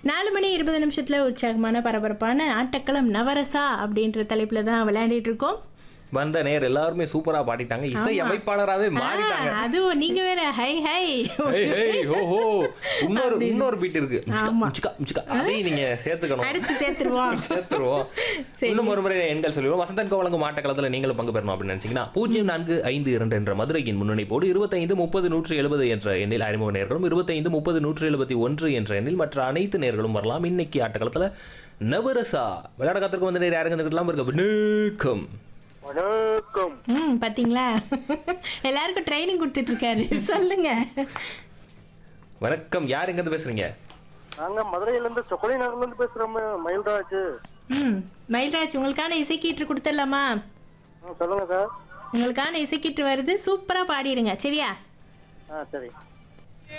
நாலு மணி இருபது நிமிஷத்துல உற்சாகமான பரபரப்பான ஆட்டக்களம் நவரசா அப்படின்ற தலைப்புல தான் விளையாடிட்டு இருக்கோம் வந்த நேர் எல்லாருமே சூப்பரா பாடிட்டாங்க இசை அமைப்பாளராகவே மாறிட்டாங்க ஆ, அதுவும் நீங்க வேற ஹை ஹை ஹேய், ஹேய், ஹோ, ஹோ. இன்னொரு இன்னொரு பீட் இருக்கு முச்சுக்கா, ஆமா. முச்சுக்கா, முச்சுக்கா. அதையும் நீங்க சேர்த்துக்கணும் அடுத்து சேர்த்துருவோம் சேர்த்துருவோம் இன்னும் ஒரு முறை எண்கள் சொல்லிடுவோம் வசந்தன் வழங்கும் ஆட்டக்களத்தில் நீங்களும் பங்கு பெறணும் அப்படின்னு நினைச்சீங்கன்னா பூஜ்ஜியம் நான்கு ஐந்து இரண்டு என்ற மதுரையின் முன்னணிப்போடு இருபத்தைந்து முப்பது நூற்றி எழுபது என்ற எண்ணில் அறிமுக நேர்களும் இருபத்தைந்து முப்பது நூற்றி எழுபத்தி ஒன்று என்ற எண்ணில் மற்ற அனைத்து நேர்களும் வரலாம் இன்னைக்கு ஆட்டக்களத்தில் நவரசா விளையாட காத்திருக்கும் வந்து நேர் யாருங்க இருக்கலாம் இருக்க வணக்கம் வணக்கம் ம் பாத்தீங்களா எல்லாருக்கும் ட்ரைனிங் கொடுத்துட்டு இருக்காரு சொல்லுங்க வணக்கம் யார் எங்க இருந்து பேசுறீங்க நாங்க மதுரையில இருந்து சொக்கலை நகர்ல இருந்து பேசுறோம் மயில்ராஜ் ம் மயில்ராஜ் உங்களுக்கான இசைக்கீற்று கொடுத்துடலாமா ஆ, சொல்லுங்க சார் உங்களுக்கான இசைக்கீற்று வருது சூப்பரா பாடிடுங்க சரியா ஆ சரி